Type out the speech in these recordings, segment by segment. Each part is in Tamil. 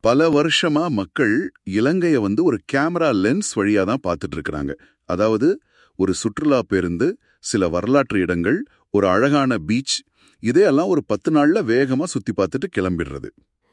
பல வருஷமா மக்கள் இலங்கைய வந்து ஒரு கேமரா லென்ஸ் வழியா தான் பார்த்துட்டு இருக்கிறாங்க அதாவது ஒரு சுற்றுலா பேருந்து சில வரலாற்று இடங்கள் ஒரு அழகான பீச் இதையெல்லாம் ஒரு பத்து நாள்ல வேகமா சுத்தி பார்த்துட்டு கிளம்பிடுறது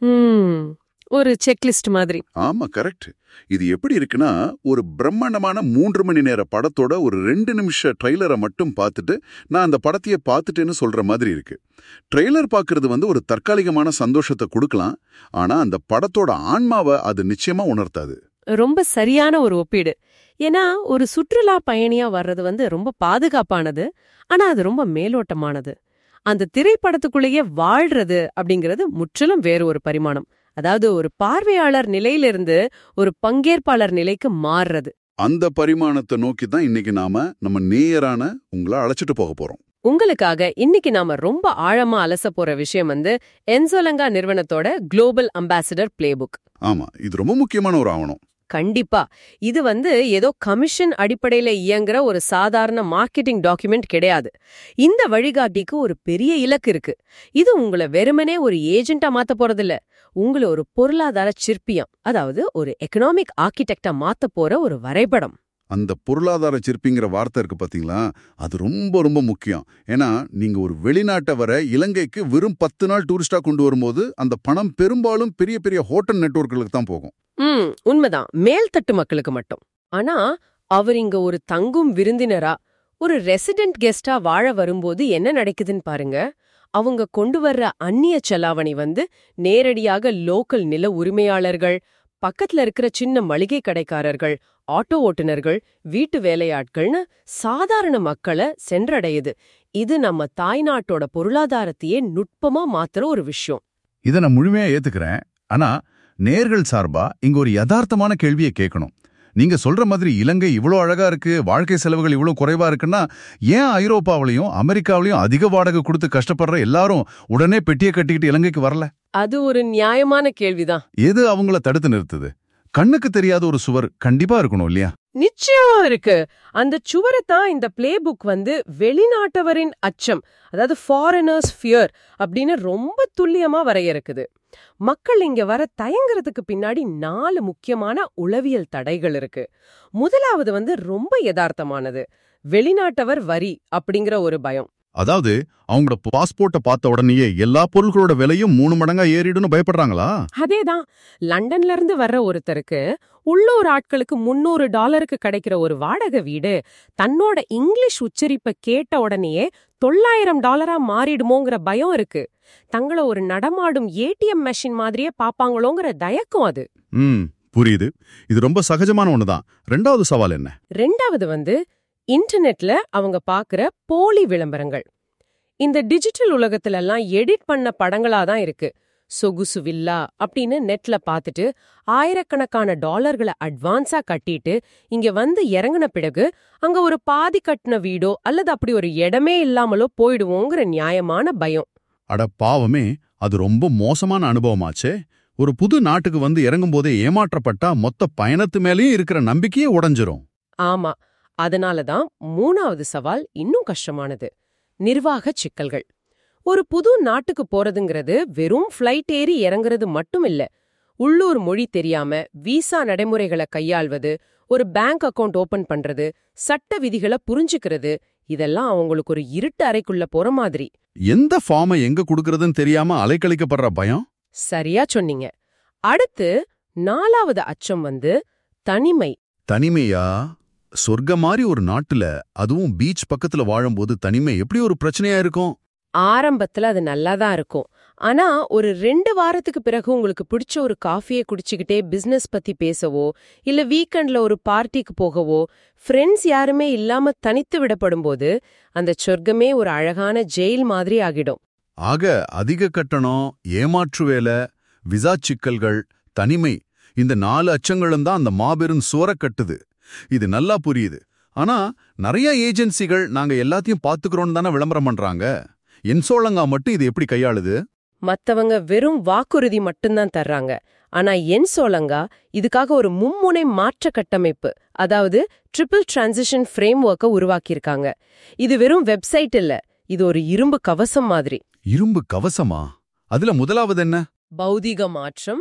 ம் ஒரு செக்லிஸ்ட் மாதிரி ஆமா கரெக்ட் இது எப்படி இருக்குன்னா ஒரு பிரம்மாண்டமான மூன்று மணி நேர படத்தோட ஒரு ரெண்டு நிமிஷ ட்ரெய்லரை மட்டும் பார்த்துட்டு நான் அந்த படத்தையே பார்த்துட்டேன்னு சொல்ற மாதிரி இருக்கு ட்ரெய்லர் பார்க்கறது வந்து ஒரு தற்காலிகமான சந்தோஷத்தை கொடுக்கலாம் ஆனா அந்த படத்தோட ஆன்மாவை அது நிச்சயமா உணர்த்தாது ரொம்ப சரியான ஒரு ஒப்பீடு ஏன்னா ஒரு சுற்றுலா பயணியா வர்றது வந்து ரொம்ப பாதுகாப்பானது ஆனா அது ரொம்ப மேலோட்டமானது அந்த திரைப்படத்துக்குள்ளேயே வாழ்றது அப்படிங்கிறது முற்றிலும் வேறு ஒரு பரிமாணம் அதாவது ஒரு பார்வையாளர் நிலையிலிருந்து ஒரு பங்கேற்பாளர் நிலைக்கு மாறுறது அந்த பரிமாணத்தை நோக்கி தான் இன்னைக்கு நாம நம்ம நேயரான உங்களை அழைச்சிட்டு போக போறோம் உங்களுக்காக இன்னைக்கு நாம ரொம்ப ஆழமா அலச போற விஷயம் வந்து என்சோலங்கா நிறுவனத்தோட குளோபல் அம்பாசிடர் பிளேபுக் ஆமா இது ரொம்ப முக்கியமான ஒரு ஆவணம் கண்டிப்பா இது வந்து ஏதோ கமிஷன் அடிப்படையில இயங்குற ஒரு சாதாரண மார்க்கெட்டிங் டாக்குமெண்ட் கிடையாது இந்த வழிகாட்டிக்கு ஒரு பெரிய இலக்கு இருக்கு இது உங்களை வெறுமனே ஒரு ஏஜென்ட்டா மாத்த போறதில்ல உங்களை ஒரு பொருளாதார சிற்பியம் அதாவது ஒரு எக்கனாமிக் ஆர்கிடெக்டா மாத்த போற ஒரு வரைபடம் அந்த பொருளாதார சிற்பிங்கிற வார்த்தை இருக்கு பாத்தீங்களா அது ரொம்ப ரொம்ப முக்கியம் ஏன்னா நீங்க ஒரு வெளிநாட்டை வர இலங்கைக்கு வெறும் பத்து நாள் டூரிஸ்டா கொண்டு வரும்போது அந்த பணம் பெரும்பாலும் பெரிய பெரிய ஹோட்டல் நெட்வொர்க்குகளுக்கு தான் போகும் ம் உண்மைதான் மேல்தட்டு மக்களுக்கு மட்டும் ஆனா அவர் இங்க ஒரு தங்கும் விருந்தினரா ஒரு ரெசிடென்ட் கெஸ்டா வாழ வரும்போது என்ன நடக்குதுன்னு பாருங்க அவங்க கொண்டு வர்ற அந்நிய செலாவணி வந்து நேரடியாக லோக்கல் நில உரிமையாளர்கள் பக்கத்துல இருக்கிற சின்ன மளிகை கடைக்காரர்கள் ஆட்டோ ஓட்டுநர்கள் வீட்டு வேலையாட்கள்னு சாதாரண மக்களை சென்றடையுது இது நம்ம தாய்நாட்டோட பொருளாதாரத்தையே நுட்பமா மாத்துற ஒரு விஷயம் இதை நான் முழுமையா ஏத்துக்கிறேன் ஆனா நேர்கள் சார்பா இங்க ஒரு யதார்த்தமான கேள்வியை கேட்கணும் நீங்க சொல்ற மாதிரி இலங்கை இவ்வளோ அழகா இருக்கு வாழ்க்கை செலவுகள் இவ்வளோ குறைவா இருக்குன்னா ஏன் ஐரோப்பாவிலையும் அமெரிக்காவிலையும் அதிக வாடகை கொடுத்து கஷ்டப்படுற எல்லாரும் உடனே பெட்டியை கட்டிக்கிட்டு இலங்கைக்கு வரல அது ஒரு நியாயமான கேள்விதான் எது அவங்கள தடுத்து நிறுத்துது கண்ணுக்கு தெரியாத ஒரு சுவர் கண்டிப்பா இருக்கணும் இல்லையா நிச்சயமா இருக்கு அந்த சுவரை தான் இந்த பிளே புக் வந்து வெளிநாட்டவரின் அச்சம் அதாவது ஃபாரினர்ஸ் ஃபியர் அப்படின்னு ரொம்ப துல்லியமா வரையறுக்குது மக்கள் இங்க வர தயங்குறதுக்கு பின்னாடி நாலு முக்கியமான உளவியல் தடைகள் இருக்கு முதலாவது வந்து ரொம்ப யதார்த்தமானது வெளிநாட்டவர் வரி அப்படிங்கிற ஒரு பயம் அதாவது அவங்களோட பாஸ்போர்ட்டை பார்த்த உடனேயே எல்லா பொருட்களோட விலையும் மூணு மடங்கா ஏறிடுன்னு பயப்படுறாங்களா அதேதான் லண்டன்ல இருந்து வர்ற ஒருத்தருக்கு உள்ளூர் ஆட்களுக்கு முன்னூறு டாலருக்கு கிடைக்கிற ஒரு வாடகை வீடு தன்னோட இங்கிலீஷ் உச்சரிப்பை கேட்ட உடனேயே தொள்ளாயிரம் டாலரா மாறிடுமோங்கிற பயம் இருக்கு தங்கள ஒரு நடமாடும் ஏடிஎம் மெஷின் மாதிரியே பாப்பாங்களோங்கிற தயக்கம் அது ம் புரியுது இது ரொம்ப சகஜமான ஒண்ணுதான் ரெண்டாவது சவால் என்ன ரெண்டாவது வந்து இன்டர்நெட்ல அவங்க பாக்குற போலி விளம்பரங்கள் இந்த டிஜிட்டல் உலகத்துல எல்லாம் எடிட் பண்ண படங்களா தான் இருக்கு சொகுசு வில்லா அப்படின்னு நெட்ல பார்த்துட்டு ஆயிரக்கணக்கான டாலர்களை அட்வான்ஸா கட்டிட்டு இங்க வந்து இறங்குன பிறகு அங்க ஒரு பாதி கட்டின வீடோ அல்லது அப்படி ஒரு இடமே இல்லாமலோ போயிடுவோங்கிற நியாயமான பயம் அட பாவமே அது ரொம்ப மோசமான அனுபவமாச்சே ஒரு புது நாட்டுக்கு வந்து இறங்கும் போதே ஏமாற்றப்பட்டா மொத்த பயணத்து மேலேயும் இருக்கிற நம்பிக்கையே உடைஞ்சிரும் ஆமா அதனால தான் மூணாவது சவால் இன்னும் கஷ்டமானது நிர்வாக சிக்கல்கள் ஒரு புது நாட்டுக்கு போறதுங்கிறது வெறும் ஃப்ளைட் ஏறி இறங்குறது மட்டும் இல்ல உள்ளூர் மொழி தெரியாம விசா நடைமுறைகளை கையாள்வது ஒரு பேங்க் அக்கவுண்ட் ஓபன் பண்றது சட்ட விதிகளை புரிஞ்சுக்கிறது இதெல்லாம் அவங்களுக்கு ஒரு இருட்டு அறைக்குள்ள போற மாதிரி எந்த ஃபார்மை எங்க குடுக்கறதுன்னு தெரியாம அலைக்கழிக்கப்படுற பயம் சரியா சொன்னீங்க அடுத்து நாலாவது அச்சம் வந்து தனிமை தனிமையா சொர்க்க மாதிரி ஒரு நாட்டுல அதுவும் பீச் பக்கத்துல வாழும்போது தனிமை எப்படி ஒரு பிரச்சனையா இருக்கும் ஆரம்பத்துல அது நல்லாதான் இருக்கும் ஆனா ஒரு ரெண்டு வாரத்துக்கு பிறகு உங்களுக்கு பிடிச்ச ஒரு காஃபியை குடிச்சுக்கிட்டே பிசினஸ் பத்தி பேசவோ இல்ல வீக்கெண்ட்ல ஒரு பார்ட்டிக்கு போகவோ ஃப்ரெண்ட்ஸ் யாருமே இல்லாம தனித்து விடப்படும்போது அந்த சொர்க்கமே ஒரு அழகான ஜெயில் மாதிரி ஆகிடும் ஆக அதிக கட்டணம் ஏமாற்று வேலை விசா சிக்கல்கள் தனிமை இந்த நாலு அச்சங்களும் தான் அந்த மாபெரும் சுவரக் கட்டுது இது நல்லா புரியுது ஆனா நிறைய ஏஜென்சிகள் நாங்க எல்லாத்தையும் பாத்துக்கிறோம்னு தானே விளம்பரம் பண்றாங்க என்சோளங்கா மட்டும் இது எப்படி கையாளுது மத்தவங்க வெறும் வாக்குறுதி மட்டும்தான் தர்றாங்க ஆனா என் சோளங்கா இதுக்காக ஒரு மும்முனை மாற்ற கட்டமைப்பு அதாவது ட்ரிபிள் டிரான்சிஷன் ஃப்ரேம் ஒர்க்கை உருவாக்கியிருக்காங்க இது வெறும் வெப்சைட் இல்ல இது ஒரு இரும்பு கவசம் மாதிரி இரும்பு கவசமா அதுல முதலாவது என்ன பௌதிக மாற்றம்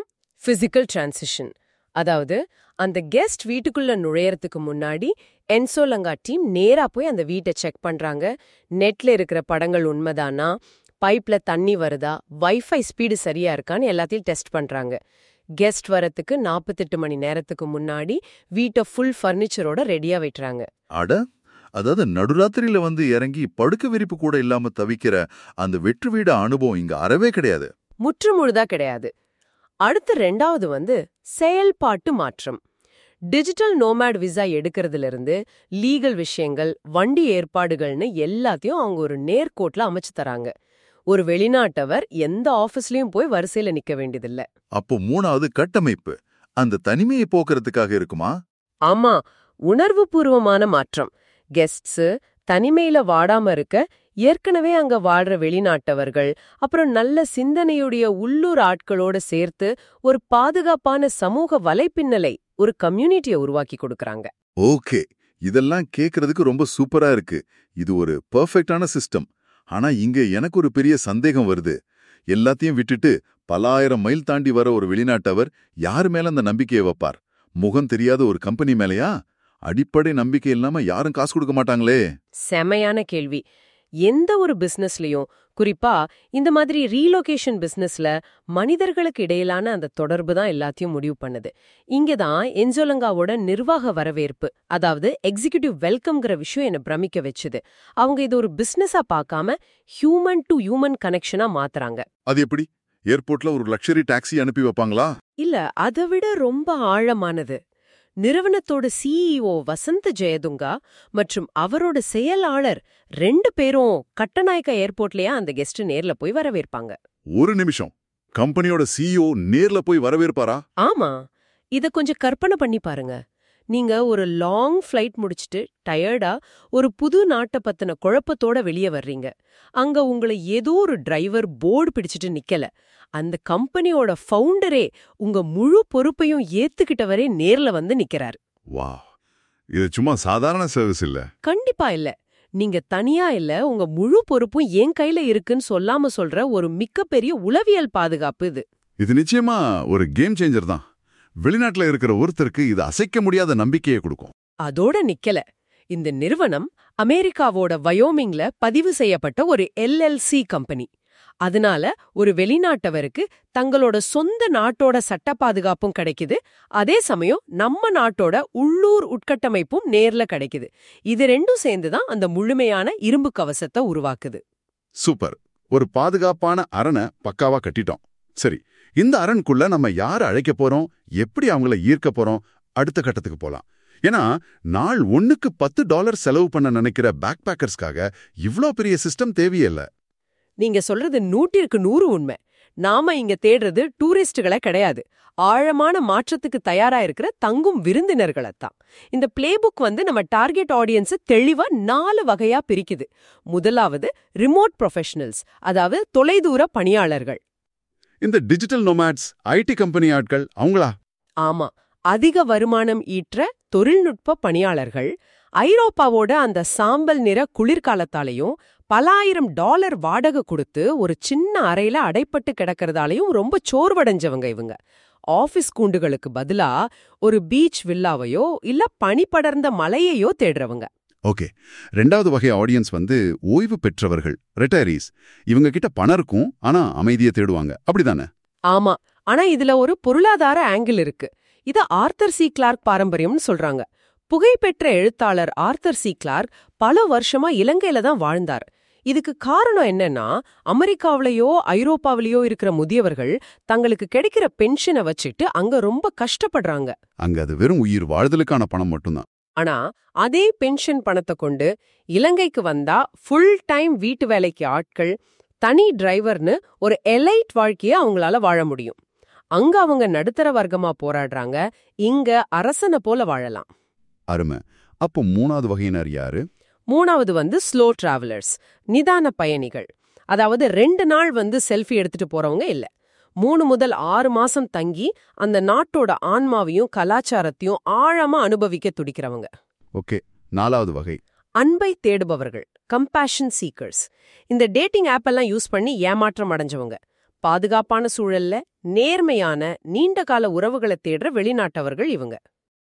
பிசிக்கல் டிரான்சிஷன் அதாவது அந்த கெஸ்ட் வீட்டுக்குள்ள நுழையறதுக்கு முன்னாடி என்சோலங்கா டீம் நேரா போய் அந்த வீட்டை செக் பண்றாங்க நெட்ல இருக்கிற படங்கள் உண்மைதானா பைப்ல தண்ணி வருதா வைஃபை ஸ்பீடு சரியா இருக்கான்னு எல்லாத்தையும் டெஸ்ட் பண்றாங்க கெஸ்ட் வரத்துக்கு நாற்பத்தெட்டு மணி நேரத்துக்கு முன்னாடி வீட்டை ஃபுல் ஃபர்னிச்சரோட ரெடியா வைக்கிறாங்க அட அதாவது நடுராத்திரியில வந்து இறங்கி படுக்க விரிப்பு கூட இல்லாம தவிக்கிற அந்த வெற்று வீடு அனுபவம் இங்க அறவே கிடையாது முற்றுமுழுதா கிடையாது அடுத்து ரெண்டாவது வந்து செயல்பாட்டு மாற்றம் டிஜிட்டல் நோமேட் விசா எடுக்கிறதுல இருந்து லீகல் விஷயங்கள் வண்டி ஏற்பாடுகள்னு எல்லாத்தையும் அவங்க ஒரு நேர்கோட்ல அமைச்சு தராங்க ஒரு வெளிநாட்டவர் எந்த ஆபீஸ்லயும் போய் வரிசையில நிக்க வேண்டியதில்ல அப்போ மூணாவது கட்டமைப்பு அந்த தனிமையை போக்குறதுக்காக இருக்குமா ஆமா உணர்வுபூர்வமான மாற்றம் கெஸ்ட்ஸ் தனிமையில வாடாம இருக்க ஏற்கனவே அங்க வாழ்ற வெளிநாட்டவர்கள் அப்புறம் நல்ல சிந்தனையுடைய உள்ளூர் ஆட்களோட சேர்த்து ஒரு பாதுகாப்பான சமூக வலைப்பின்னலை ஒரு கம்யூனிட்டியை உருவாக்கி கொடுக்கறாங்க ஓகே இதெல்லாம் கேக்குறதுக்கு ரொம்ப சூப்பரா இருக்கு இது ஒரு பெர்ஃபெக்ட்டான சிஸ்டம் ஆனா இங்க எனக்கு ஒரு பெரிய சந்தேகம் வருது எல்லாத்தையும் விட்டுட்டு பல ஆயிரம் மைல் தாண்டி வர ஒரு வெளிநாட்டவர் யார் மேல அந்த நம்பிக்கையை வைப்பார் முகம் தெரியாத ஒரு கம்பெனி மேலயா அடிப்படை நம்பிக்கை இல்லாம யாரும் காசு கொடுக்க மாட்டாங்களே செமையான கேள்வி எந்த ஒரு பிசினஸ்லயும் குறிப்பா இந்த மாதிரி ரீலோகேஷன் பிசினஸ்ல மனிதர்களுக்கு இடையிலான அந்த தொடர்பு தான் எல்லாத்தையும் முடிவு பண்ணுது இங்க தான் என்ஜோலங்காவோட நிர்வாக வரவேற்பு அதாவது எக்ஸிகியூட்டிவ் வெல்கம்ங்கிற விஷயம் என்ன பிரமிக்க வச்சுது அவங்க இது ஒரு பிசினஸா பார்க்காம ஹியூமன் டு ஹியூமன் கனெக்ஷனா மாத்துறாங்க அது எப்படி ஏர்போர்ட்ல ஒரு லக்ஸரி டாக்ஸி அனுப்பி வைப்பாங்களா இல்ல அதை விட ரொம்ப ஆழமானது நிறுவனத்தோட சிஇஓ வசந்த் ஜெயதுங்கா மற்றும் அவரோட செயலாளர் ரெண்டு பேரும் கட்டநாயக்க ஏர்போர்ட்லயே அந்த கெஸ்ட் நேர்ல போய் வரவேற்பாங்க ஒரு நிமிஷம் கம்பெனியோட சிஇஓ நேர்ல போய் வரவேற்பாரா ஆமா இத கொஞ்சம் கற்பனை பண்ணி பாருங்க நீங்க ஒரு லாங் ஃப்ளைட் முடிச்சிட்டு டயர்டா ஒரு புது நாட்டை பத்தின குழப்பத்தோட வெளியே வர்றீங்க அங்க உங்களை ஏதோ ஒரு டிரைவர் போர்டு பிடிச்சிட்டு நிக்கல அந்த கம்பெனியோட ஃபவுண்டரே உங்க முழு பொறுப்பையும் ஏத்துக்கிட்டவரே நேர்ல வந்து நிக்கிறாரு வா இது சும்மா சாதாரண சர்வீஸ் இல்ல கண்டிப்பா இல்ல நீங்க தனியா இல்ல உங்க முழு பொறுப்பும் என் கையில இருக்குன்னு சொல்லாம சொல்ற ஒரு மிகப்பெரிய உளவியல் பாதுகாப்பு இது இது நிச்சயமா ஒரு கேம் சேஞ்சர் தான் வெளிநாட்டுல இருக்கிற ஒருத்தருக்கு இது அசைக்க முடியாத நம்பிக்கையை கொடுக்கும் அதோட நிக்கல இந்த நிறுவனம் அமெரிக்காவோட வயோமிங்ல பதிவு செய்யப்பட்ட ஒரு எல்எல்சி கம்பெனி அதனால ஒரு வெளிநாட்டவருக்கு தங்களோட சொந்த நாட்டோட சட்ட பாதுகாப்பும் கிடைக்குது அதே சமயம் நம்ம நாட்டோட உள்ளூர் உட்கட்டமைப்பும் நேர்ல கிடைக்குது இது ரெண்டும் சேர்ந்து தான் அந்த முழுமையான இரும்பு கவசத்தை உருவாக்குது சூப்பர் ஒரு பாதுகாப்பான அரணை பக்காவா கட்டிட்டோம் சரி இந்த அரண்குள்ள நம்ம யாரை அழைக்க போறோம் எப்படி அவங்கள ஈர்க்க போறோம் அடுத்த கட்டத்துக்கு போலாம் ஏன்னா நாள் ஒண்ணுக்கு பத்து டாலர் செலவு பண்ண நினைக்கிற பேக் பேக்கர்ஸ்க்காக இவ்ளோ பெரிய சிஸ்டம் தேவையில்ல நீங்க சொல்றது நூற்றிற்கு நூறு உண்மை நாம இங்க தேடுறது டூரிஸ்டுகளை கிடையாது ஆழமான மாற்றத்துக்கு தயாரா இருக்கிற தங்கும் விருந்தினர்களைத்தான் இந்த பிளேபுக் வந்து நம்ம டார்கெட் ஆடியன்ஸை தெளிவா நாலு வகையா பிரிக்குது முதலாவது ரிமோட் ப்ரொஃபஷனல்ஸ் அதாவது தொலைதூர பணியாளர்கள் இந்த டிஜிட்டல் நொமேட்ஸ் ஐடி கம்பெனி ஆட்கள் அவங்களா ஆமா அதிக வருமானம் ஈற்ற தொழில்நுட்ப பணியாளர்கள் ஐரோப்பாவோட அந்த சாம்பல் நிற குளிர்காலத்தாலையும் பலாயிரம் டாலர் வாடகை கொடுத்து ஒரு சின்ன அறையில அடைப்பட்டு கிடக்கிறதாலையும் ரொம்ப சோர்வடைஞ்சவங்க இவங்க ஆபீஸ் கூண்டுகளுக்கு பதிலா ஒரு பீச் வில்லாவையோ இல்ல பனி படர்ந்த மலையையோ தேடுறவங்க ஓகே ரெண்டாவது வகை ஆடியன்ஸ் வந்து ஓய்வு பெற்றவர்கள் ரிட்டையரீஸ் இவங்க கிட்ட பணம் இருக்கும் ஆனா அமைதியை தேடுவாங்க அப்படிதானே ஆமா ஆனா இதுல ஒரு பொருளாதார ஆங்கிள் இருக்கு இத ஆர்த்தர் சி கிளார்க் பாரம்பரியம்னு சொல்றாங்க புகைப்பெற்ற எழுத்தாளர் ஆர்த்தர் சி கிளார்க் பல வருஷமா இலங்கையில தான் வாழ்ந்தார் இதுக்கு காரணம் என்னன்னா அமெரிக்காவிலேயோ ஐரோப்பாவிலேயோ இருக்கிற முதியவர்கள் தங்களுக்கு கிடைக்கிற பென்ஷனை வச்சுட்டு அங்க ரொம்ப கஷ்டப்படுறாங்க அங்க அது வெறும் உயிர் வாழ்தலுக்கான பணம் மட்டும்தான் ஆனா அதே பென்ஷன் பணத்தை கொண்டு இலங்கைக்கு வந்தா ஃபுல் டைம் வீட்டு வேலைக்கு ஆட்கள் தனி டிரைவர்னு ஒரு எலைட் வாழ்க்கைய அவங்களால வாழ முடியும் அங்க அவங்க நடுத்தர வர்க்கமா போராடுறாங்க இங்க அரசனை போல வாழலாம் அருமை அப்போ மூணாவது வகையினர் யாரு மூணாவது வந்து ஸ்லோ டிராவலர்ஸ் நிதான பயணிகள் அதாவது ரெண்டு நாள் வந்து செல்ஃபி எடுத்துட்டு போறவங்க இல்ல மூணு முதல் ஆறு மாசம் தங்கி அந்த நாட்டோட ஆன்மாவையும் கலாச்சாரத்தையும் ஆழமா அனுபவிக்க துடிக்கிறவங்க ஓகே நாலாவது வகை அன்பை தேடுபவர்கள் கம்பேஷன் சீக்கர்ஸ் இந்த டேட்டிங் ஆப் எல்லாம் யூஸ் பண்ணி ஏமாற்றம் அடைஞ்சவங்க பாதுகாப்பான சூழல்ல நேர்மையான நீண்டகால உறவுகளை தேடுற வெளிநாட்டவர்கள் இவங்க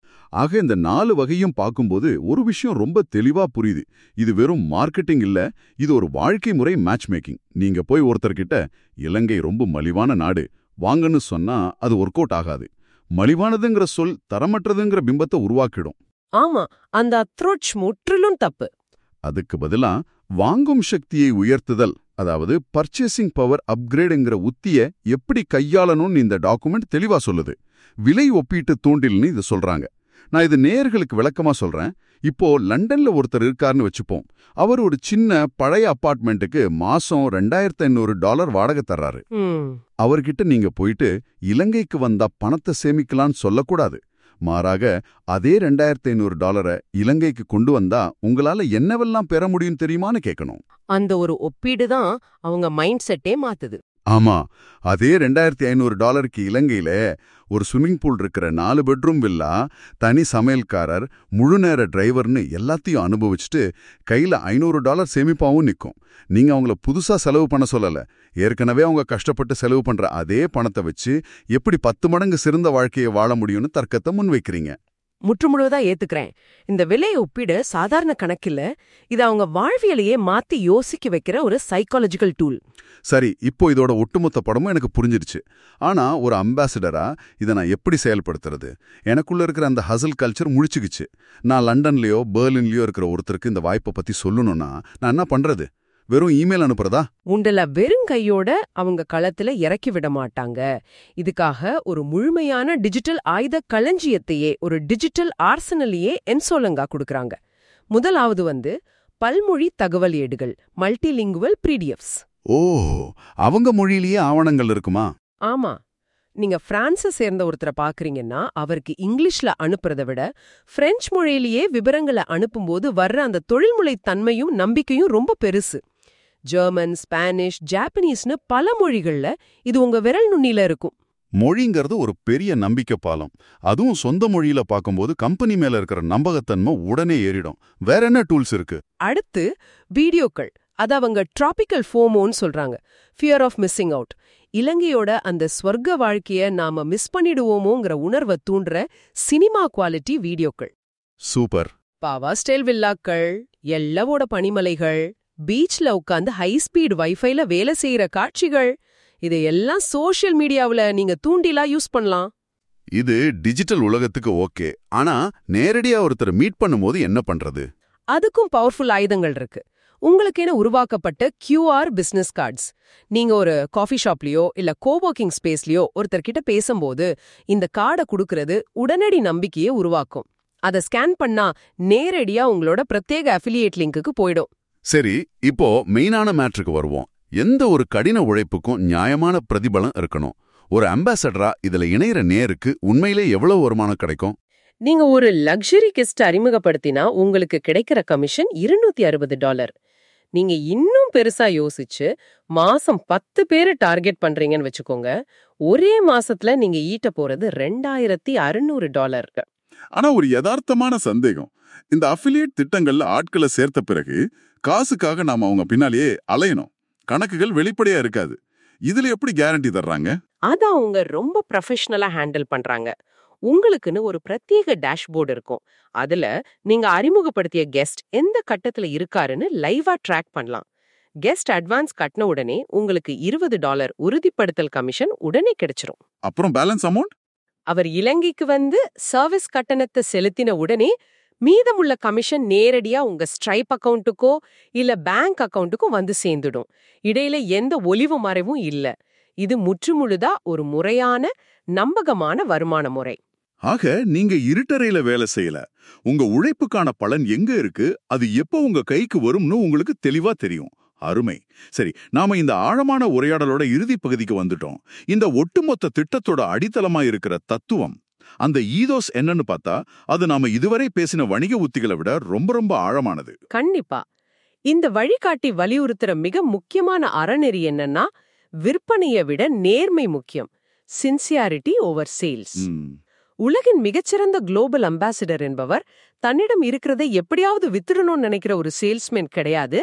ஆக இந்த நாலு வகையும் பார்க்கும்போது ஒரு விஷயம் ரொம்ப தெளிவா புரியுது இது வெறும் மார்க்கெட்டிங் இல்ல இது ஒரு வாழ்க்கை முறை மேட்ச் மேக்கிங் நீங்க போய் ஒருத்தர்கிட்ட இலங்கை ரொம்ப மலிவான நாடு வாங்கன்னு சொன்னா அது ஒர்க் அவுட் ஆகாது மலிவானதுங்கிற சொல் தரமற்றதுங்கிற பிம்பத்தை உருவாக்கிடும் ஆமா அந்த அத்ரோச் முற்றிலும் தப்பு அதுக்கு பதிலா வாங்கும் சக்தியை உயர்த்துதல் அதாவது பர்ச்சேசிங் பவர் அப்கிரேடுங்கிற உத்திய எப்படி கையாளணும்னு இந்த டாக்குமெண்ட் தெளிவா சொல்லுது விலை ஒப்பீட்டு தூண்டில்னு இது சொல்றாங்க நான் இது நேயர்களுக்கு விளக்கமா சொல்றேன் இப்போ லண்டன்ல ஒருத்தர் இருக்காருன்னு வச்சுப்போம் அவர் ஒரு சின்ன பழைய அப்பார்ட்மெண்ட்டுக்கு மாசம் ரெண்டாயிரத்து ஐநூறு டாலர் வாடகை தர்றாரு ம் அவர்கிட்ட நீங்க போயிட்டு இலங்கைக்கு வந்தா பணத்தை சேமிக்கலாம்னு சொல்லக்கூடாது மாறாக அதே ரெண்டாயிரத்து ஐநூறு டாலரை இலங்கைக்கு கொண்டு வந்தா உங்களால என்னவெல்லாம் பெற முடியும் தெரியுமான்னு கேட்கணும் அந்த ஒரு ஒப்பீடு தான் அவங்க மைண்ட் செட்டே மாத்துது ஆமா அதே ரெண்டாயிரத்தி ஐநூறு டாலருக்கு இலங்கையில ஒரு ஸ்விம்மிங் பூல் இருக்கிற நாலு பெட்ரூம் வில்லா தனி சமையல்காரர் முழு நேர டிரைவர்னு எல்லாத்தையும் அனுபவிச்சுட்டு கையில ஐநூறு டாலர் சேமிப்பாவும் நிற்கும் நீங்க அவங்கள புதுசா செலவு பண்ண சொல்லல ஏற்கனவே அவங்க கஷ்டப்பட்டு செலவு பண்ற அதே பணத்தை வச்சு எப்படி பத்து மடங்கு சிறந்த வாழ்க்கையை வாழ முடியும்னு தர்க்கத்தை முன்வைக்கிறீங்க முற்றுமுழுவதா ஏத்துக்கிறேன் இந்த விலை ஒப்பீடு சாதாரண கணக்கில்ல இது அவங்க வாழ்வியலையே மாத்தி யோசிக்க வைக்கிற ஒரு சைக்காலஜிக்கல் டூல் சரி இப்போ இதோட ஒட்டுமொத்த படமும் எனக்கு புரிஞ்சிருச்சு ஆனா ஒரு அம்பாசிடரா இதை நான் எப்படி செயல்படுத்துறது எனக்குள்ள இருக்கிற அந்த ஹசல் கல்ச்சர் முழிச்சுக்குச்சு நான் லண்டன்லயோ பெர்லின்லயோ இருக்கிற ஒருத்தருக்கு இந்த வாய்ப்பை பத்தி சொல்லணும்னா நான் என்ன பண்றது வெறும் இமெயில் அனுப்புறதா உண்டல வெறும் கையோட அவங்க களத்துல இறக்கி விட மாட்டாங்க இதுக்காக ஒரு முழுமையான டிஜிட்டல் ஆயுத களஞ்சியத்தையே ஒரு டிஜிட்டல் ஆர்சனலையே என்சோலங்கா கொடுக்கறாங்க முதலாவது வந்து பல்மொழி தகவல் ஏடுகள் மல்டிலிங்குவல் பிரிடிஎஃப்ஸ் ஓ அவங்க மொழியிலேயே ஆவணங்கள் இருக்குமா ஆமா நீங்க பிரான்ஸை சேர்ந்த ஒருத்தரை பாக்குறீங்கன்னா அவருக்கு இங்கிலீஷ்ல அனுப்புறதை விட பிரெஞ்சு மொழியிலேயே விவரங்களை அனுப்பும்போது வர்ற அந்த தொழில்முறை தன்மையும் நம்பிக்கையும் ரொம்ப பெருசு ஜெர்மன் ஸ்பானிஷ் ஜாப்பனீஸ்னு பல மொழிகள்ல இது உங்க விரல் நுண்ணில இருக்கும் மொழிங்கிறது ஒரு பெரிய நம்பிக்கை பாலம் அதுவும் சொந்த மொழியில பார்க்கும்போது கம்பெனி மேல இருக்கிற நம்பகத்தன்மை உடனே ஏறிடும் வேற என்ன டூல்ஸ் இருக்கு அடுத்து வீடியோக்கள் அது அவங்க டிராபிக்கல் ஃபோமோன்னு சொல்றாங்க ஃபியர் ஆஃப் மிஸ்ஸிங் அவுட் இலங்கையோட அந்த ஸ்வர்க்க வாழ்க்கைய நாம மிஸ் பண்ணிடுவோமோங்கிற உணர்வை தூண்டுற சினிமா குவாலிட்டி வீடியோக்கள் சூப்பர் பாவா ஸ்டைல் வில்லாக்கள் எல்லவோட பனிமலைகள் பீச்ல உட்காந்து ஹை ஸ்பீட் வைஃபைல வேலை செய்யற காட்சிகள் இதையெல்லாம் சோஷியல் மீடியாவுல நீங்க தூண்டிலா யூஸ் பண்ணலாம் இது டிஜிட்டல் உலகத்துக்கு ஓகே ஆனா நேரடியா ஒருத்தர் மீட் பண்ணும்போது என்ன பண்றது அதுக்கும் பவர்ஃபுல் ஆயுதங்கள் இருக்கு உங்களுக்கென உருவாக்கப்பட்ட கியூஆர் பிசினஸ் கார்ட்ஸ் நீங்க ஒரு காஃபி ஷாப்லயோ இல்ல கோவர்க்கிங் ஸ்பேஸ்லயோ ஒருத்தர்கிட்ட பேசும்போது இந்த கார்டை கொடுக்கறது உடனடி நம்பிக்கையை உருவாக்கும் அதை ஸ்கேன் பண்ணா நேரடியா உங்களோட பிரத்யேக அஃபிலியேட் லிங்க்குக்கு போயிடும் சரி இப்போ மெயினான மேட்ருக்கு வருவோம் எந்த ஒரு கடின உழைப்புக்கும் நியாயமான பிரதிபலம் இருக்கணும் ஒரு அம்பாசடரா இதுல இணையற நேருக்கு உண்மையிலே எவ்வளவு வருமானம் கிடைக்கும் நீங்க ஒரு லக்ஸரி கெஸ்ட் அறிமுகப்படுத்தினா உங்களுக்கு கிடைக்கிற கமிஷன் இருநூத்தி அறுபது டாலர் நீங்க இன்னும் பெருசா யோசிச்சு மாசம் பத்து பேரை டார்கெட் பண்றீங்கன்னு வச்சுக்கோங்க ஒரே மாசத்துல நீங்க ஈட்ட போறது ரெண்டாயிரத்தி அறுநூறு டாலர் ஆனா ஒரு யதார்த்தமான சந்தேகம் இந்த அஃபிலியேட் திட்டங்கள்ல ஆட்களை சேர்த்த பிறகு காசுக்காக நாம அவங்க பின்னாலேயே அலையணும் கணக்குகள் வெளிப்படையா இருக்காது இதுல எப்படி கேரண்டி தர்றாங்க அத அவங்க ரொம்ப ப்ரொஃபஷனலா ஹேண்டில் பண்றாங்க உங்களுக்குன்னு ஒரு பிரத்யேக டேஷ்போர்டு இருக்கும் அதுல நீங்க அறிமுகப்படுத்திய கெஸ்ட் எந்த கட்டத்துல இருக்காருன்னு லைவா ட்ராக் பண்ணலாம் கெஸ்ட் அட்வான்ஸ் கட்டின உடனே உங்களுக்கு இருபது டாலர் உறுதிப்படுத்தல் கமிஷன் உடனே கிடைச்சிரும் அப்புறம் பேலன்ஸ் அமௌண்ட் அவர் இலங்கைக்கு வந்து சர்வீஸ் கட்டணத்தை செலுத்தின உடனே மீதமுள்ள கமிஷன் நேரடியா உங்க ஸ்ட்ரைப் அக்கவுண்ட்டுக்கோ இல்ல பேங்க் அக்கவுண்ட்டுக்கோ வந்து சேர்ந்துடும் இடையில எந்த ஒலிவு மறைவும் இல்ல இது முற்றுமுழுதா ஒரு முறையான நம்பகமான வருமான முறை ஆக நீங்க இருட்டறையில வேலை செய்யல உங்க உழைப்புக்கான பலன் எங்க இருக்கு அது எப்போ உங்க கைக்கு வரும்னு உங்களுக்கு தெளிவா தெரியும் அருமை சரி நாம இந்த ஆழமான உரையாடலோட இறுதி பகுதிக்கு வந்துட்டோம் இந்த ஒட்டுமொத்த திட்டத்தோட அடித்தளமா இருக்கிற தத்துவம் அந்த ஈதோஸ் என்னன்னு பார்த்தா அது நாம இதுவரை பேசின வணிக உத்திகளை விட ரொம்ப ரொம்ப ஆழமானது கண்டிப்பா இந்த வழிகாட்டி வலியுறுத்துற மிக முக்கியமான அறநெறி என்னன்னா விற்பனையை விட நேர்மை முக்கியம் சின்சியாரிட்டி ஓவர் சேல்ஸ் ம், உலகின் மிகச்சிறந்த குளோபல் அம்பாசிடர் என்பவர் தன்னிடம் இருக்கிறதை எப்படியாவது வித்துடணும்னு நினைக்கிற ஒரு சேல்ஸ்மேன் கிடையாது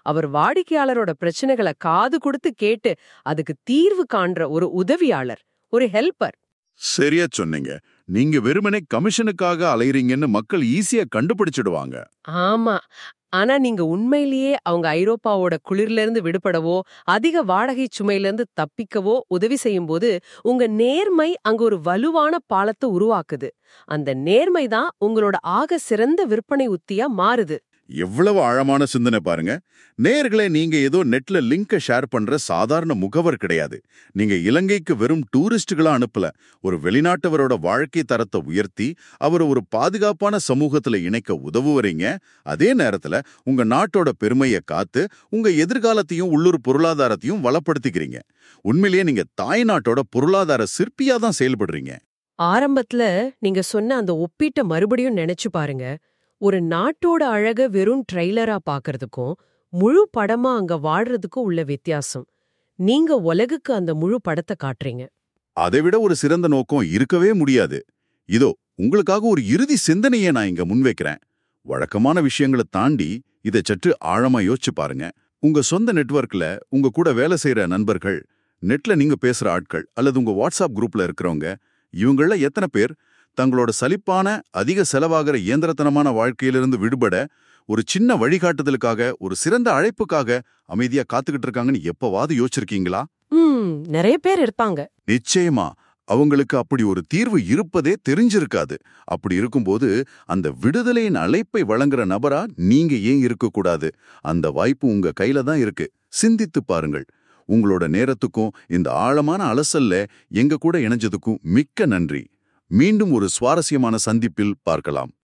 அவர் வாடிக்கையாளரோட பிரச்சனைகளை காது கொடுத்து கேட்டு அதுக்கு தீர்வு காண்ற ஒரு உதவியாளர் ஒரு ஹெல்ப்பர் சரியா சொன்னீங்க நீங்க வெறுமனே கமிஷனுக்காக அலையறீங்கன்னு மக்கள் ஈஸியா கண்டுபிடிச்சிடுவாங்க ஆமா ஆனா நீங்க உண்மையிலேயே அவங்க ஐரோப்பாவோட குளிர்ல இருந்து விடுபடவோ அதிக வாடகை சுமையில இருந்து தப்பிக்கவோ உதவி செய்யும்போது உங்க நேர்மை அங்க ஒரு வலுவான பாலத்தை உருவாக்குது அந்த நேர்மை தான் உங்களோட ஆக சிறந்த விற்பனை உத்தியா மாறுது எவ்வளவு ஆழமான சிந்தனை பாருங்க நேயர்களே நீங்க ஏதோ நெட்ல லிங்க ஷேர் பண்ற சாதாரண முகவர் கிடையாது நீங்க இலங்கைக்கு வெறும் டூரிஸ்டுகளா அனுப்பல ஒரு வெளிநாட்டவரோட வாழ்க்கை தரத்தை உயர்த்தி அவர் ஒரு பாதுகாப்பான சமூகத்துல இணைக்க உதவுவறீங்க அதே நேரத்துல உங்க நாட்டோட பெருமையை காத்து உங்க எதிர்காலத்தையும் உள்ளூர் பொருளாதாரத்தையும் வளப்படுத்திக்கிறீங்க உண்மையிலேயே நீங்க தாய் நாட்டோட பொருளாதார சிற்பியா தான் செயல்படுறீங்க ஆரம்பத்துல நீங்க சொன்ன அந்த ஒப்பீட்டை மறுபடியும் நினைச்சு பாருங்க ஒரு நாட்டோட அழக வெறும் ட்ரெய்லரா பாக்குறதுக்கும் முழு படமா அங்க வாழ்றதுக்கும் உள்ள வித்தியாசம் நீங்க உலகுக்கு அந்த முழு படத்தை காட்டுறீங்க அதைவிட ஒரு சிறந்த நோக்கம் இருக்கவே முடியாது இதோ உங்களுக்காக ஒரு இறுதி சிந்தனையை நான் இங்க முன்வைக்கிறேன் வழக்கமான விஷயங்களை தாண்டி இதை சற்று ஆழமா யோசிச்சு பாருங்க உங்க சொந்த நெட்வொர்க்ல உங்க கூட வேலை செய்யற நண்பர்கள் நெட்ல நீங்க பேசுற ஆட்கள் அல்லது உங்க வாட்ஸ்அப் குரூப்ல இருக்கிறவங்க இவங்கள எத்தனை பேர் தங்களோட சலிப்பான அதிக செலவாகிற இயந்திரத்தனமான வாழ்க்கையிலிருந்து விடுபட ஒரு சின்ன வழிகாட்டுதலுக்காக ஒரு சிறந்த அழைப்புக்காக அமைதியா காத்துக்கிட்டு இருக்காங்கன்னு எப்பவாவது யோசிச்சிருக்கீங்களா ம் நிறைய பேர் இருப்பாங்க நிச்சயமா அவங்களுக்கு அப்படி ஒரு தீர்வு இருப்பதே தெரிஞ்சிருக்காது அப்படி இருக்கும்போது அந்த விடுதலையின் அழைப்பை வழங்குற நபரா நீங்க ஏன் இருக்கக்கூடாது அந்த வாய்ப்பு உங்க கையில தான் இருக்கு சிந்தித்து பாருங்கள் உங்களோட நேரத்துக்கும் இந்த ஆழமான அலசல்ல எங்க கூட இணைஞ்சதுக்கும் மிக்க நன்றி மீண்டும் ஒரு சுவாரஸ்யமான சந்திப்பில் பார்க்கலாம்